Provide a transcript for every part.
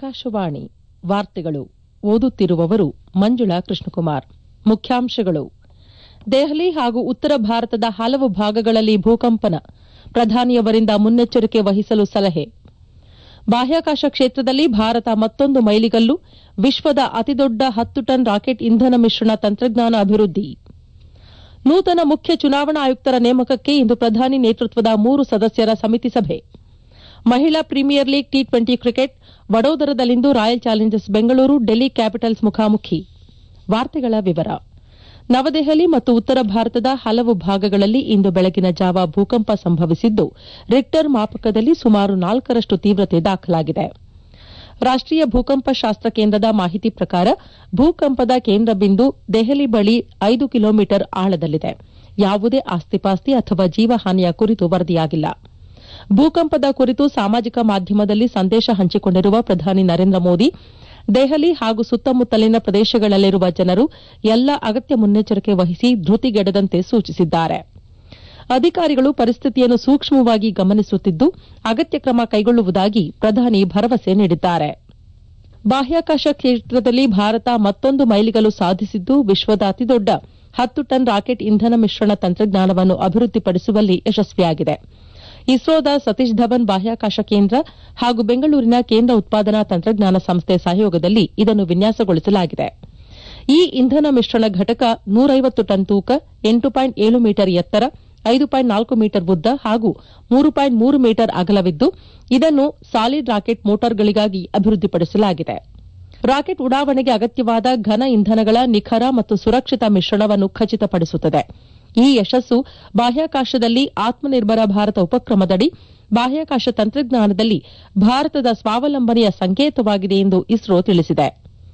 ಆಕಾಶವಾಣಿ ವಾರ್ತೆಗಳು ಓದುತ್ತಿರುವವರು ಮಂಜುಳಾ ಕೃಷ್ಣಕುಮಾರ್ ಮುಖ್ಯಾಂಶಗಳು ದೆಹಲಿ ಹಾಗೂ ಉತ್ತರ ಭಾರತದ ಹಲವು ಭಾಗಗಳಲ್ಲಿ ಭೂಕಂಪನ ಪ್ರಧಾನಿಯವರಿಂದ ಮುನ್ನೆಚ್ಚರಿಕೆ ವಹಿಸಲು ಸಲಹೆ ಬಾಹ್ಯಾಕಾಶ ಕ್ಷೇತ್ರದಲ್ಲಿ ಭಾರತ ಮತ್ತೊಂದು ಮೈಲಿಗಲ್ಲು ವಿಶ್ವದ ಅತಿದೊಡ್ಡ ಹತ್ತು ಟನ್ ರಾಕೆಟ್ ಇಂಧನ ಮಿಶ್ರಣ ತಂತ್ರಜ್ಞಾನ ಅಭಿವೃದ್ಧಿ ನೂತನ ಮುಖ್ಯ ಚುನಾವಣಾ ಆಯುಕ್ತರ ನೇಮಕಕ್ಕೆ ಇಂದು ಪ್ರಧಾನಿ ನೇತೃತ್ವದ ಮೂರು ಸದಸ್ಯರ ಸಮಿತಿ ಸಭೆ ಮಹಿಳಾ Premier League T twenty cricket ವಡೋದರದಲ್ಲಿಂದು Royal Challengers Bengaluru Delhi Capitals ಮುಖಾಮುಖಿ ವಾರ್ತೆಗಳ ವಿವರ ನವದೆಹಲಿ ಮತ್ತು ಉತ್ತರ ಭಾರತದ ಹಲವು ಭಾಗಗಳಲ್ಲಿ ಇಂದು ಬೆಳಗಿನ ಜಾವ ಭೂಕಂಪ ಸಂಭವಿಸಿದ್ದು ರಿಕ್ಟರ್ ಮಾಪಕದಲ್ಲಿ ಸುಮಾರು ನಾಲ್ಕರಷ್ಟು ತೀವ್ರತೆ ದಾಖಲಾಗಿದೆ ರಾಷ್ಟೀಯ ಭೂಕಂಪ ಶಾಸ್ತ್ರ ಕೇಂದ್ರದ ಮಾಹಿತಿ ಪ್ರಕಾರ ಭೂಕಂಪದ ಕೇಂದ್ರ ಬಿಂದು ದೆಹಲಿ ಬಳಿ ಐದು ಕಿಲೋಮೀಟರ್ ಆಳದಲ್ಲಿದೆ ಯಾವುದೇ ಆಸ್ತಿಪಾಸ್ತಿ ಅಥವಾ ಜೀವಹಾನಿಯ ಕುರಿತು ವರದಿಯಾಗಿಲ್ಲ ಭೂಕಂಪದ ಕುರಿತು ಸಾಮಾಜಿಕ ಮಾಧ್ಯಮದಲ್ಲಿ ಸಂದೇಶ ಹಂಚಿಕೊಂಡಿರುವ ಪ್ರಧಾನಿ ನರೇಂದ್ರ ಮೋದಿ ದೆಹಲಿ ಹಾಗೂ ಸುತ್ತಮುತ್ತಲಿನ ಪ್ರದೇಶಗಳಲ್ಲಿರುವ ಜನರು ಎಲ್ಲ ಅಗತ್ಯ ಮುನ್ನೆಚ್ಚರಿಕೆ ವಹಿಸಿ ಧೃತಿಗೆಡದಂತೆ ಸೂಚಿಸಿದ್ದಾರೆ ಅಧಿಕಾರಿಗಳು ಪರಿಸ್ಥಿತಿಯನ್ನು ಸೂಕ್ಷ್ಮವಾಗಿ ಗಮನಿಸುತ್ತಿದ್ದು ಅಗತ್ಯ ಕ್ರಮ ಕೈಗೊಳ್ಳುವುದಾಗಿ ಪ್ರಧಾನಿ ಭರವಸೆ ನೀಡಿದ್ದಾರೆ ಬಾಹ್ಯಾಕಾಶ ಕ್ಷೇತ್ರದಲ್ಲಿ ಭಾರತ ಮತ್ತೊಂದು ಮೈಲಿಗಲ್ಲು ಸಾಧಿಸಿದ್ದು ವಿಶ್ವದ ಅತಿದೊಡ್ಡ ಹತ್ತು ಟನ್ ರಾಕೆಟ್ ಇಂಧನ ಮಿಶ್ರಣ ತಂತ್ರಜ್ಞಾನವನ್ನು ಅಭಿವೃದ್ಧಿಪಡಿಸುವಲ್ಲಿ ಯಶಸ್ವಿಯಾಗಿದೆ ಇಸ್ರೋದ ಸತೀಶ್ ಧವನ್ ಬಾಹ್ಯಾಕಾಶ ಕೇಂದ್ರ ಹಾಗೂ ಬೆಂಗಳೂರಿನ ಕೇಂದ್ರ ಉತ್ಪಾದನಾ ತಂತ್ರಜ್ಞಾನ ಸಂಸ್ಥೆ ಸಹಯೋಗದಲ್ಲಿ ಇದನ್ನು ವಿನ್ಯಾಸಗೊಳಿಸಲಾಗಿದೆ ಈ ಇಂಧನ ಮಿಶ್ರಣ ಘಟಕ ನೂರೈವತ್ತು ಟನ್ ತೂಕ ಎಂಟು ಪಾಯಿಂಟ್ ಏಳು ಮೀಟರ್ ಎತ್ತರ ಐದು ಪಾಯಿಂಟ್ ನಾಲ್ಕು ಮೀಟರ್ ಉದ್ದ ಹಾಗೂ ಮೂರು ಪಾಯಿಂಟ್ ಮೂರು ಮೀಟರ್ ಅಗಲವಿದ್ದು ಇದನ್ನು ಸಾಲಿಡ್ ರಾಕೆಟ್ ಮೋಟಾರ್ಗಳಿಗಾಗಿ ಅಭಿವೃದ್ಧಿಪಡಿಸಲಾಗಿದೆ ರಾಕೆಟ್ ಉಡಾವಣೆಗೆ ಅಗತ್ಯವಾದ ಘನ ಇಂಧನಗಳ ನಿಖರ ಮತ್ತು ಸುರಕ್ಷಿತ ಮಿಶ್ರಣವನ್ನು ಖಚಿತಪಡಿಸುತ್ತದೆ ಈ ಯಶಸ್ಸು ಬಾಹ್ಯಾಕಾಶದಲ್ಲಿ ಆತ್ಮನಿರ್ಭರ ಭಾರತ ಉಪಕ್ರಮದಡಿ ಬಾಹ್ಯಾಕಾಶ ತಂತ್ರಜ್ಞಾನದಲ್ಲಿ ಭಾರತದ ಸ್ವಾವಲಂಬನೆಯ ಸಂಕೇತವಾಗಿದೆ ಎಂದು ಇಸ್ರೋ ತಿಳಿಸಿದೆ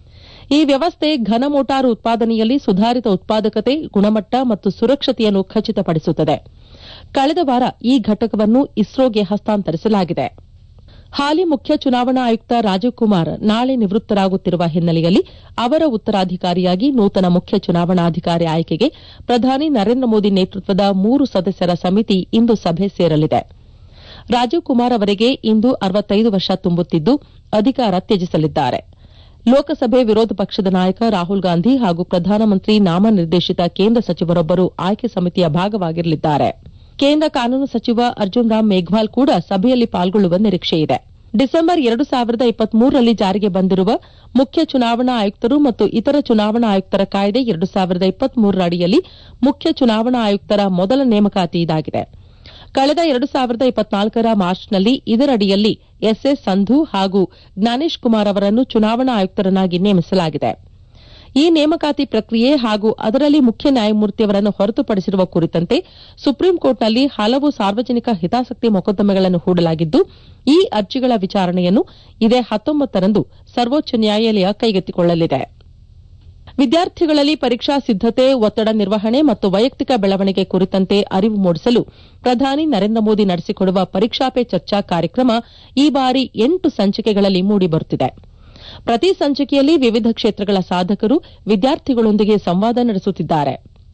ಈ ವ್ಯವಸ್ಥೆ ಘನ ಮೋಟಾರು ಉತ್ಪಾದನೆಯಲ್ಲಿ ಸುಧಾರಿತ ಉತ್ಪಾದಕತೆ ಗುಣಮಟ್ಟ ಮತ್ತು ಸುರಕ್ಷತೆಯನ್ನು ಖಚಿತಪಡಿಸುತ್ತದೆ ಕಳೆದ ವಾರ ಈ ಘಟಕವನ್ನು ಇಸ್ರೋಗೆ ಹಸ್ತಾಂತರಿಸಲಾಗಿದೆ ಹಾಲಿ ಮುಖ್ಯ ಚುನಾವಣಾ ಆಯುಕ್ತ ರಾಜೀವ್ ಕುಮಾರ್ ನಾಳೆ ನಿವೃತ್ತರಾಗುತ್ತಿರುವ ಹಿನ್ನೆಲೆಯಲ್ಲಿ ಅವರ ಉತ್ತರಾಧಿಕಾರಿಯಾಗಿ ನೂತನ ಮುಖ್ಯ ಚುನಾವಣಾಧಿಕಾರಿ ಆಯ್ಕೆಗೆ ಪ್ರಧಾನಿ ನರೇಂದ್ರ ಮೋದಿ ನೇತೃತ್ವದ ಮೂರು ಸದಸ್ಯರ ಸಮಿತಿ ಇಂದು ಸಭೆ ಸೇರಲಿದೆ ರಾಜೀವ್ ಕುಮಾರ್ ಅವರಿಗೆ ಇಂದು ಅರವತ್ತೈದು ವರ್ಷ ತುಂಬುತ್ತಿದ್ದು ಅಧಿಕಾರ ತ್ಯಜಿಸಲಿದ್ದಾರೆ ಲೋಕಸಭೆ ವಿರೋಧ ಪಕ್ಷದ ನಾಯಕ ರಾಹುಲ್ ಗಾಂಧಿ ಹಾಗೂ ಪ್ರಧಾನಮಂತ್ರಿ ನಾಮನಿರ್ದೇಶಿತ ಕೇಂದ್ರ ಸಚಿವರೊಬ್ಬರು ಆಯ್ಕೆ ಸಮಿತಿಯ ಭಾಗವಾಗಿರಲಿದ್ದಾರೆ ಕೇಂದ್ರ ಕಾನೂನು ಸಚಿವ ಅರ್ಜುನ್ ರಾಮ್ ಮೇಘ್ವಾಲ್ ಕೂಡ ಸಭೆಯಲ್ಲಿ ಪಾಲ್ಗೊಳ್ಳುವ ನಿರೀಕ್ಷೆಯಿದೆ ಡಿಸೆಂಬರ್ ಎರಡು ಸಾವಿರದ ಇಪ್ಪತ್ಮೂರರಲ್ಲಿ ಜಾರಿಗೆ ಬಂದಿರುವ ಮುಖ್ಯ ಚುನಾವಣಾ ಆಯುಕ್ತರು ಮತ್ತು ಇತರ ಚುನಾವಣಾ ಆಯುಕ್ತರ ಕಾಯ್ದೆ ಎರಡು ಸಾವಿರದ ಇಪ್ಪತ್ಮೂರರ ಅಡಿಯಲ್ಲಿ ಮುಖ್ಯ ಚುನಾವಣಾ ಆಯುಕ್ತರ ಮೊದಲ ನೇಮಕಾತಿ ಇದಾಗಿದೆ ಕಳೆದ ಎರಡು ಸಾವಿರದ ಇಪ್ಪತ್ನಾಲ್ಕರ ಮಾರ್ಚ್ನಲ್ಲಿ ಇದರಡಿಯಲ್ಲಿ ಎಸ್ಎಸ್ ಸಂಧು ಹಾಗೂ ಜ್ಞಾನೇಶ್ ಕುಮಾರ್ ಅವರನ್ನು ಚುನಾವಣಾ ಆಯುಕ್ತರನ್ನಾಗಿ ನೇಮಿಸಲಾಗಿದೆ ಈ ನೇಮಕಾತಿ ಪ್ರಕ್ರಿಯೆ ಹಾಗೂ ಅದರಲ್ಲಿ ಮುಖ್ಯ ನ್ಯಾಯಮೂರ್ತಿಯವರನ್ನು ಹೊರತುಪಡಿಸಿರುವ ಕುರಿತಂತೆ ಸುಪ್ರೀಂಕೋರ್ಟ್ನಲ್ಲಿ ಹಲವು ಸಾರ್ವಜನಿಕ ಹಿತಾಸಕ್ತಿ ಮೊಕದ್ದಮೆಗಳನ್ನು ಹೂಡಲಾಗಿದ್ದು ಈ ಅರ್ಜಿಗಳ ವಿಚಾರಣೆಯನ್ನು ಇದೇ ಹತ್ತೊಂಬತ್ತರಂದು ಸರ್ವೋಚ್ಚ ನ್ಯಾಯಾಲಯ ಕೈಗೆತ್ತಿಕೊಳ್ಳಲಿದೆ ವಿದ್ಯಾರ್ಥಿಗಳಲ್ಲಿ ಪರೀಕ್ಷಾ ಸಿದ್ದತೆ ಒತ್ತಡ ನಿರ್ವಹಣೆ ಮತ್ತು ವೈಯಕ್ತಿಕ ಬೆಳವಣಿಗೆ ಕುರಿತಂತೆ ಅರಿವು ಮೂಡಿಸಲು ಪ್ರಧಾನಿ ನರೇಂದ್ರ ಮೋದಿ ನಡೆಸಿಕೊಡುವ ಪರೀಕ್ಷಾ ಪೇ ಚರ್ಚಾ ಕಾರ್ಯಕ್ರಮ ಈ ಬಾರಿ ಎಂಟು ಸಂಚಿಕೆಗಳಲ್ಲಿ ಮೂಡಿಬರುತ್ತಿದೆ ಪ್ರತಿ ಸಂಚಿಕೆಯಲ್ಲಿ ವಿವಿಧ ಕ್ಷೇತ್ರಗಳ ಸಾಧಕರು ವಿದ್ಯಾರ್ಥಿಗಳೊಂದಿಗೆ ಸಂವಾದ ನಡೆಸುತ್ತಿದ್ದಾರೆ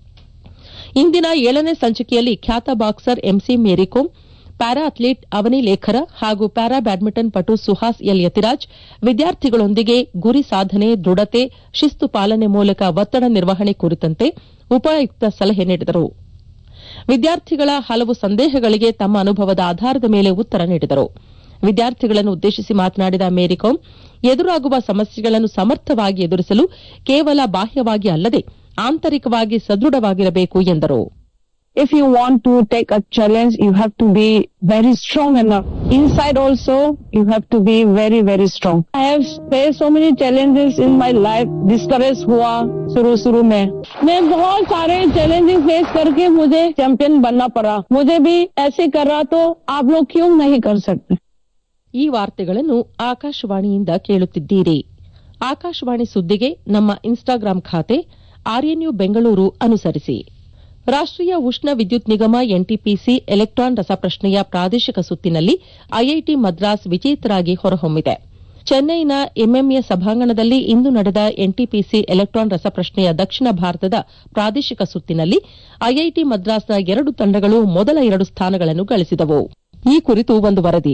ಇಂದಿನ ಏಳನೇ ಸಂಚಿಕೆಯಲ್ಲಿ ಖ್ಯಾತ boxer MC Mary Kom para athlete Avani Lekhara ಹಾಗೂ ಪ್ಯಾರಾ ಬ್ಯಾಡ್ಮಿಂಟನ್ ಪಟು ಸುಹಾಸ್ ಎಲ್ ಯತಿರಾಜ್ ವಿದ್ಯಾರ್ಥಿಗಳೊಂದಿಗೆ ಗುರಿ ಸಾಧನೆ ದೃಢತೆ ಶಿಸ್ತು ಪಾಲನೆ ಮೂಲಕ ಒತ್ತಡ ನಿರ್ವಹಣೆ ಕುರಿತಂತೆ ಉಪಯುಕ್ತ ಸಲಹೆ ನೀಡಿದರು ವಿದ್ಯಾರ್ಥಿಗಳ ಹಲವು ಸಂದೇಹಗಳಿಗೆ ತಮ್ಮ ಅನುಭವದ ಆಧಾರದ ಮೇಲೆ ಉತ್ತರ ನೀಡಿದರು ವಿದ್ಯಾರ್ಥಿಗಳನ್ನು ಉದ್ದೇಶಿಸಿ ಮಾತನಾಡಿದ ಮೇರಿಕೋಮ್ ಎದುರಾಗುವ ಸಮಸ್ಯೆಗಳನ್ನು ಸಮರ್ಥವಾಗಿ ಎದುರಿಸಲು ಕೇವಲ ಬಾಹ್ಯವಾಗಿ ಅಲ್ಲದೆ ಆಂತರಿಕವಾಗಿ ಸದೃಢವಾಗಿರಬೇಕು ಎಂದರು If you want to take a challenge, you have to be very strong enough. Inside also, you have to be very, very strong. I have faced so many challenges in my life. Discourage हुआ शुरू शुरू में मैं बहुत सारे challenges face करके मुझे champion बनना पड़ा मुझे भी ऐसे कर रहा तो आप लोग क्यों नहीं कर सकते ಈ ವಾರ್ತೆಗಳನ್ನು ಆಕಾಶವಾಣಿಯಿಂದ ಕೇಳುತ್ತಿದ್ದೀರಿ ಆಕಾಶವಾಣಿ ಸುದ್ದಿಗೆ ನಮ್ಮ ಇನ್ಸ್ಟಾಗ್ರಾಂ ಖಾತೆ ಆರ್ಎನ್ಯು ಬೆಂಗಳೂರು ಅನುಸರಿಸಿ ರಾಷ್ಟೀಯ ಉಷ್ಣ ವಿದ್ಯುತ್ ನಿಗಮ ಎನ್ಟಿಪಿಸಿ ಎಲೆಕ್ಟ್ರಾನ್ ರಸಪ್ರಶ್ನೆಯ ಪ್ರಾದೇಶಿಕ ಸುತ್ತಿನಲ್ಲಿ ಐಐಟಿ ಮದ್ರಾಸ್ ವಿಜೇತರಾಗಿ ಹೊರಹೊಮ್ಮಿದೆ ಚೆನ್ನೈನ ಎಂಎಂಎ ಸಭಾಂಗಣದಲ್ಲಿ ಇಂದು ನಡೆದ ಎನ್ಟಿಪಿಸಿ ಎಲೆಕ್ಟ್ರಾನ್ ರಸಪ್ರಶ್ನೆಯ ದಕ್ಷಿಣ ಭಾರತದ ಪ್ರಾದೇಶಿಕ ಸುತ್ತಿನಲ್ಲಿ ಐಐಟಿ ಮದ್ರಾಸ್ನ ಎರಡು ತಂಡಗಳು ಮೊದಲ ಎರಡು ಸ್ಥಾನಗಳನ್ನು ಗಳಿಸಿದವು ಈ ಕುರಿತು ಒಂದು ವರದಿ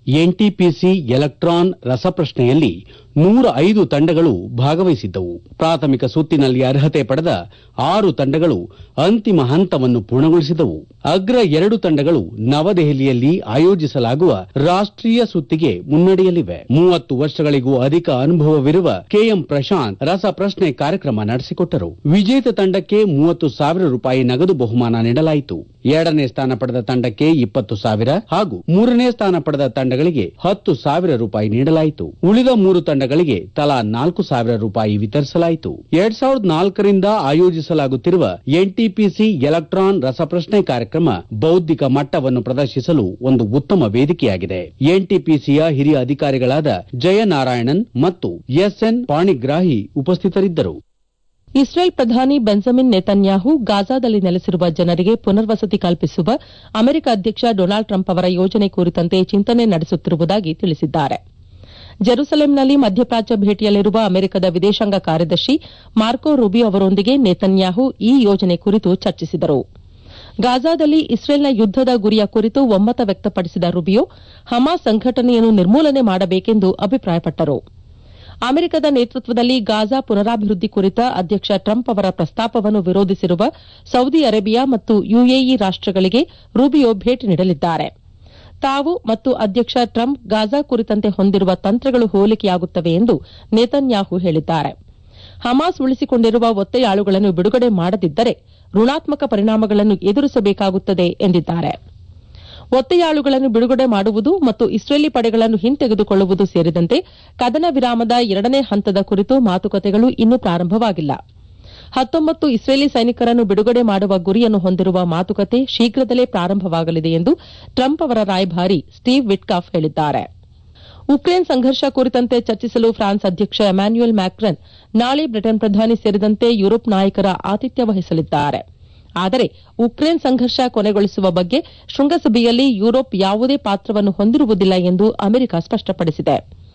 ಎನ್ಟಿಪಿಸಿ ಎಲೆಕ್ಟ್ರಾನ್ ರಸಪ್ರಶ್ನೆಯಲ್ಲಿ ನೂರ ಐದು ತಂಡಗಳು ಭಾಗವಹಿಸಿದ್ದವು ಪ್ರಾಥಮಿಕ ಸುತ್ತಿನಲ್ಲಿ ಅರ್ಹತೆ ಪಡೆದ ಆರು ತಂಡಗಳು ಅಂತಿಮ ಹಂತವನ್ನು ಪೂರ್ಣಗೊಳಿಸಿದವು ಅಗ್ರ ಎರಡು ತಂಡಗಳು ನವದೆಹಲಿಯಲ್ಲಿ ಆಯೋಜಿಸಲಾಗುವ ರಾಷ್ಟೀಯ ಸುತ್ತಿಗೆ ಮುನ್ನಡೆಯಲಿವೆ ಮೂವತ್ತು ವರ್ಷಗಳಿಗೂ ಅಧಿಕ ಅನುಭವವಿರುವ ಕೆಎಂ ಪ್ರಶಾಂತ್ ರಸಪ್ರಶ್ನೆ ಕಾರ್ಯಕ್ರಮ ನಡೆಸಿಕೊಟ್ಟರು ವಿಜೇತ ತಂಡಕ್ಕೆ ಮೂವತ್ತು ಸಾವಿರ ರೂಪಾಯಿ ನಗದು ಬಹುಮಾನ ನೀಡಲಾಯಿತು ಎರಡನೇ ಸ್ಥಾನ ಪಡೆದ ತಂಡಕ್ಕೆ ಇಪ್ಪತ್ತು ಸಾವಿರ ಹಾಗೂ ಮೂರನೇ ಸ್ಥಾನ ಪಡೆದ ತಂಡಗಳಿಗೆ ಹತ್ತು ಸಾವಿರ ರೂಪಾಯಿ ನೀಡಲಾಯಿತು ಉಳಿದ ಮೂರು ತಂಡಗಳಿಗೆ ತಲಾ ನಾಲ್ಕು ಸಾವಿರ ರೂಪಾಯಿ ವಿತರಿಸಲಾಯಿತು ಎರಡ್ ಸಾವಿರದ ನಾಲ್ಕರಿಂದ ಆಯೋಜಿಸಲಾಗುತ್ತಿರುವ ಎನ್ಟಿಪಿಸಿ ಎಲೆಕ್ಟ್ರಾನ್ ರಸಪ್ರಶ್ನೆ ಕಾರ್ಯಕ್ರಮ ಬೌದ್ಧಿಕ ಮಟ್ಟವನ್ನು ಪ್ರದರ್ಶಿಸಲು ಒಂದು ಉತ್ತಮ ವೇದಿಕೆಯಾಗಿದೆ ಎನ್ಟಿಪಿಸಿಯ ಹಿರಿಯ ಅಧಿಕಾರಿಗಳಾದ ಜಯನಾರಾಯಣನ್ ಮತ್ತು ಎಸ್ಎನ್ ಪಾಣಿಗ್ರಾಹಿ ಉಪಸ್ಥಿತರಿದ್ದರು ಇಸ್ರೇಲ್ ಪ್ರಧಾನಿ ಬೆಂಜಮಿನ್ ನೆತನ್ಯಾಹು ಗಾಜಾದಲ್ಲಿ ನೆಲೆಸಿರುವ ಜನರಿಗೆ ಪುನರ್ವಸತಿ ಕಲ್ಪಿಸುವ ಅಮೆರಿಕ ಅಧ್ಯಕ್ಷ ಡೊನಾಲ್ಡ್ ಟ್ರಂಪ್ ಅವರ ಯೋಜನೆ ಕುರಿತಂತೆ ಚಿಂತನೆ ನಡೆಸುತ್ತಿರುವುದಾಗಿ ತಿಳಿಸಿದ್ದಾರೆ ಜೆರುಸಲೆಂನಲ್ಲಿ ಮಧ್ಯಪ್ರಾಚ್ಯ ಭೇಟಿಯಲ್ಲಿರುವ ಅಮೆರಿಕದ ವಿದೇಶಾಂಗ ಕಾರ್ಯದರ್ಶಿ ಮಾರ್ಕೊ ರೂಬಿಯೋ ಅವರೊಂದಿಗೆ ನೆತನ್ಯಾಹು ಈ ಯೋಜನೆ ಕುರಿತು ಚರ್ಚಿಸಿದರು ಗಾಜಾದಲ್ಲಿ ಇಸ್ರೇಲ್ನ ಯುದ್ದದ ಗುರಿಯ ಕುರಿತು ಒಮ್ಮತ ವ್ಯಕ್ತಪಡಿಸಿದ ರುಬಿಯೋ ಹಮಾಸ್ ಸಂಘಟನೆಯನ್ನು ನಿರ್ಮೂಲನೆ ಮಾಡಬೇಕೆಂದು ಅಭಿಪ್ರಾಯಪಟ್ಟರು ಅಮೆರಿಕದ ನೇತೃತ್ವದಲ್ಲಿ ಗಾಜಾ ಪುನರಾಭಿವೃದ್ಧಿ ಕುರಿತ ಅಧ್ಯಕ್ಷ ಟ್ರಂಪ್ ಅವರ ಪ್ರಸ್ತಾಪವನ್ನು ವಿರೋಧಿಸಿರುವ ಸೌದಿ ಅರೇಬಿಯಾ ಮತ್ತು ಯುಎಇ ರಾಷ್ಟಗಳಿಗೆ ರೂಬಿಯೋ ಭೇಟಿ ನೀಡಲಿದ್ದಾರೆ ತಾವು ಮತ್ತು ಅಧ್ಯಕ್ಷ ಟ್ರಂಪ್ ಗಾಜಾ ಕುರಿತಂತೆ ಹೊಂದಿರುವ ತಂತ್ರಗಳು ಹೋಲಿಕೆಯಾಗುತ್ತವೆ ಎಂದು ನೇತನ್ಯಾಹು ಹೇಳಿದ್ದಾರೆ ಹಮಾಸ್ ಉಳಿಸಿಕೊಂಡಿರುವ ಒತ್ತೆಯಾಳುಗಳನ್ನು ಬಿಡುಗಡೆ ಮಾಡದಿದ್ದರೆ ಋಣಾತ್ಮಕ ಪರಿಣಾಮಗಳನ್ನು ಎದುರಿಸಬೇಕಾಗುತ್ತದೆ ಎಂದಿದ್ದಾರೆ ಒತ್ತೆಯಾಳುಗಳನ್ನು ಬಿಡುಗಡೆ ಮಾಡುವುದು ಮತ್ತು ಇಸ್ರೇಲಿ ಪಡೆಗಳನ್ನು ಹಿಂತೆಗೆದುಕೊಳ್ಳುವುದು ಸೇರಿದಂತೆ ಕದನ ವಿರಾಮದ ಎರಡನೇ ಹಂತದ ಕುರಿತು ಮಾತುಕತೆಗಳು ಇನ್ನೂ ಪ್ರಾರಂಭವಾಗಿಲ್ಲ ಹತ್ತೊಂಬತ್ತು ಇಸ್ರೇಲಿ ಸೈನಿಕರನ್ನು ಬಿಡುಗಡೆ ಮಾಡುವ ಗುರಿಯನ್ನು ಹೊಂದಿರುವ ಮಾತುಕತೆ ಶೀಘ್ರದಲ್ಲೇ ಪ್ರಾರಂಭವಾಗಲಿದೆ ಎಂದು ಟ್ರಂಪ್ ಅವರ ರಾಯಭಾರಿ ಸ್ಟೀವ್ ವಿಟ್ಕಾಫ್ ಹೇಳಿದ್ದಾರೆ ಉಕ್ರೇನ್ ಸಂಘರ್ಷ ಕುರಿತಂತೆ ಚರ್ಚಿಸಲು ಫ್ರಾನ್ಸ್ ಅಧ್ಯಕ್ಷ ಎಮ್ಯಾನ್ಯುಯಲ್ ಮ್ಯಾಕ್ರನ್ ನಾಳೆ ಬ್ರಿಟನ್ ಪ್ರಧಾನಿ ಸೇರಿದಂತೆ ಯುರೋಪ್ ನಾಯಕರ ಆತಿಥ್ಯ ವಹಿಸಲಿದ್ದಾರೆ ಆದರೆ ಉಕ್ರೇನ್ ಸಂಘರ್ಷ ಕೊನೆಗೊಳಿಸುವ ಬಗ್ಗೆ ಶೃಂಗಸಭೆಯಲ್ಲಿ ಯುರೋಪ್ ಯಾವುದೇ ಪಾತ್ರವನ್ನು ಹೊಂದಿರುವುದಿಲ್ಲ ಎಂದು ಅಮೆರಿಕ ಸ್ಪಷ್ಟಪಡಿಸಿದೆ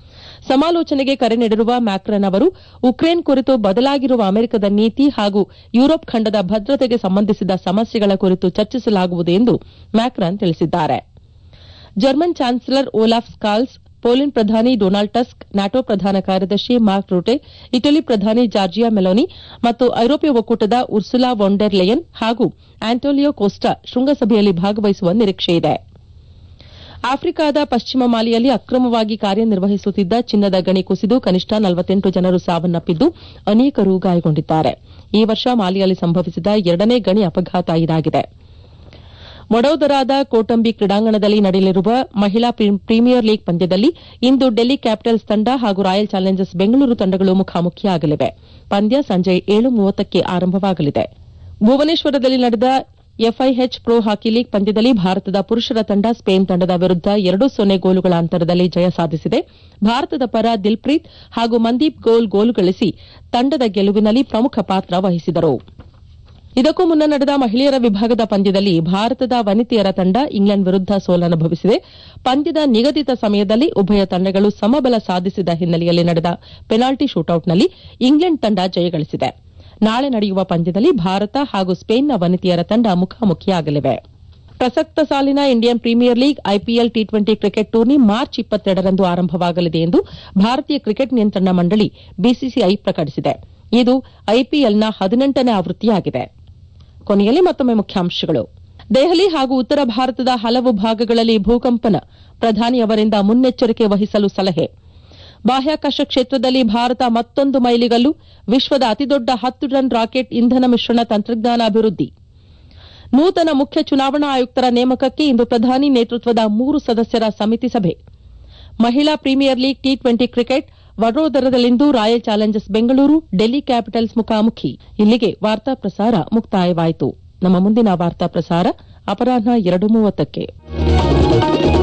ಸಮಾಲೋಚನೆಗೆ ಕರೆ ನೀಡಿರುವ ಮ್ಯಾಕ್ರನ್ ಅವರು ಉಕ್ರೇನ್ ಕುರಿತು ಬದಲಾಗಿರುವ ಅಮೆರಿಕದ ನೀತಿ ಹಾಗೂ ಯುರೋಪ್ ಖಂಡದ ಭದ್ರತೆಗೆ ಸಂಬಂಧಿಸಿದ ಸಮಸ್ಯೆಗಳ ಕುರಿತು ಚರ್ಚಿಸಲಾಗುವುದು ಎಂದು ಮ್ಯಾಕ್ರನ್ ತಿಳಿಸಿದ್ದಾರೆ German chancellor Olaf Scholz Poland ಪ್ರಧಾನಿ ಡೊನಾಲ್ಡ್ ಟಸ್ಕ್ ನ್ಯಾಟೋ ಪ್ರಧಾನ ಕಾರ್ಯದರ್ಶಿ ಮಾರ್ಕ್ ರೂಟೆ ಇಟಲಿ ಪ್ರಧಾನಿ ಜಾರ್ಜಿಯಾ ಮೆಲೋನಿ ಮತ್ತು ಐರೋಪ್ಯ ಒಕ್ಕೂಟದ ಉರ್ಸುಲಾ ವೊಂಡೆರ್ ಲೆಯನ್ ಹಾಗೂ ಆಂಟೋಲಿಯೋ ಕೋಸ್ಟಾ ಶೃಂಗಸಭೆಯಲ್ಲಿ ಭಾಗವಹಿಸುವ ನಿರೀಕ್ಷೆಯಿದೆ ಆಫ್ರಿಕಾದ ಪಶ್ಚಿಮ ಮಾಲಿಯಲ್ಲಿ ಅಕ್ರಮವಾಗಿ ಕಾರ್ಯನಿರ್ವಹಿಸುತ್ತಿದ್ದ ಚಿನ್ನದ ಗಣಿ ಕುಸಿದು ಕನಿಷ್ಠ ನಲವತ್ತೆಂಟು ಜನರು ಸಾವನ್ನಪ್ಪಿದ್ದು ಅನೇಕರು ಗಾಯಗೊಂಡಿದ್ದಾರೆ ಈ ವರ್ಷ ಮಾಲಿಯಲ್ಲಿ ಸಂಭವಿಸಿದ ಎರಡನೇ ಗಣಿ ಅಪಘಾತ ಇದಾಗಿದೆ ವಡೋದರಾದ ಕೋಟಂಬಿ ಕ್ರೀಡಾಂಗಣದಲ್ಲಿ ನಡೆಯಲಿರುವ ಮಹಿಳಾ ಪ್ರೀಮಿಯರ್ ಲೀಗ್ ಪಂದ್ಯದಲ್ಲಿ ಇಂದು ಡೆಲ್ಲಿ ಕ್ಯಾಪಿಟಲ್ಸ್ ತಂಡ ಹಾಗೂ ರಾಯಲ್ ಚಾಲೆಂಜರ್ಸ್ ಬೆಂಗಳೂರು ತಂಡಗಳು ಮುಖಾಮುಖಿಯಾಗಲಿವೆ ಪಂದ್ಯ ಸಂಜೆ ಏಳು ಮೂವತ್ತಕ್ಕೆ ಆರಂಭವಾಗಲಿದೆ ಭುವನೇಶ್ವರದಲ್ಲಿ ನಡೆದ ಎಫ್ಐಎಚ್ ಪ್ರೊ ಹಾಕಿ ಲೀಗ್ ಪಂದ್ಯದಲ್ಲಿ ಭಾರತದ ಪುರುಷರ ತಂಡ ಸ್ಪೇನ್ ತಂಡದ ವಿರುದ್ದ ಎರಡು ಸೊನ್ನೆ ಗೋಲುಗಳ ಅಂತರದಲ್ಲಿ ಜಯ ಸಾಧಿಸಿದೆ ಭಾರತದ ಪರ ದಿಲ್ಪ್ರೀತ್ ಹಾಗೂ ಮಂದೀಪ್ ಗೋಲ್ ಗೋಲು ಗಳಿಸಿ ತಂಡದ ಗೆಲುವಿನಲ್ಲಿ ಪ್ರಮುಖ ಪಾತ್ರ ವಹಿಸಿದರು ಇದಕ್ಕೂ ಮುನ್ನ ನಡೆದ ಮಹಿಳೆಯರ ವಿಭಾಗದ ಪಂದ್ಯದಲ್ಲಿ ಭಾರತದ ವನಿತೆಯರ ತಂಡ ಇಂಗ್ಲೆಂಡ್ ವಿರುದ್ದ ಸೋಲನುಭವಿಸಿದೆ ಪಂದ್ಯದ ನಿಗದಿತ ಸಮಯದಲ್ಲಿ ಉಭಯ ತಂಡಗಳು ಸಮಬಲ ಸಾಧಿಸಿದ ಹಿನ್ನೆಲೆಯಲ್ಲಿ ನಡೆದ ಪೆನಾಲ್ಟಿ ಶೂಟೌಟ್ನಲ್ಲಿ ಇಂಗ್ಲೆಂಡ್ ತಂಡ ಜಯಗಳಿಸಿದೆ ನಾಳೆ ನಡೆಯುವ ಪಂದ್ಯದಲ್ಲಿ ಭಾರತ ಹಾಗೂ ಸ್ಪೇನ್ನ ವನಿತೆಯರ ತಂಡ ಮುಖಾಮುಖಿಯಾಗಲಿವೆ ಪ್ರಸಕ್ತ ಸಾಲಿನ Indian Premier League IPL T twenty cricket tourney March ಇಪ್ಪತ್ತೆರಡರಂದು ಆರಂಭವಾಗಲಿದೆ ಎಂದು ಭಾರತೀಯ ಕ್ರಿಕೆಟ್ ನಿಯಂತ್ರಣ ಮಂಡಳಿ ಬಿಸಿಸಿಐ ಪ್ರಕಟಿಸಿದೆ ಇದು ಐಪಿಎಲ್ನ ಹದಿನೆಂಟನೇ ಆವೃತ್ತಿಯಾಗಿದೆ ಕೊನೆಯಲ್ಲಿ ಮತ್ತೊಮ್ಮೆ ಮುಖ್ಯಾಂಶಗಳು ದೆಹಲಿ ಹಾಗೂ ಉತ್ತರ ಭಾರತದ ಹಲವು ಭಾಗಗಳಲ್ಲಿ ಭೂಕಂಪನ ಪ್ರಧಾನಿಯವರಿಂದ ಮುನ್ನೆಚ್ಚರಿಕೆ ವಹಿಸಲು ಸಲಹೆ ಬಾಹ್ಯಾಕಾಶ ಕ್ಷೇತ್ರದಲ್ಲಿ ಭಾರತ ಮತ್ತೊಂದು ಮೈಲಿಗಲ್ಲು ವಿಶ್ವದ ಅತಿದೊಡ್ಡ ಹತ್ತು ಟನ್ ರಾಕೆಟ್ ಇಂಧನ ಮಿಶ್ರಣ ತಂತ್ರಜ್ಞಾನ ಅಭಿವೃದ್ಧಿ ನೂತನ ಮುಖ್ಯ ಚುನಾವಣಾ ಆಯುಕ್ತರ ನೇಮಕಕ್ಕೆ ಇಂದು ಪ್ರಧಾನಿ ನೇತೃತ್ವದ ಮೂರು ಸದಸ್ಯರ ಸಮಿತಿ ಸಭೆ ಮಹಿಳಾ Premier League T twenty cricket ವಡೋದರದಲ್ಲಿಂದು Royal Challengers Bengaluru Delhi Capitals ಮುಖಾಮುಖಿ ಇಲ್ಲಿಗೆ ವಾರ್ತಾ ಪ್ರಸಾರ ಮುಕ್ತಾಯವಾಯಿತು ನಮ್ಮ ಮುಂದಿನ ವಾರ್ತಾ ಪ್ರಸಾರ ಅಪರಾಹ್ನ ಎರಡು ಮೂವತ್ತಕ್ಕೆ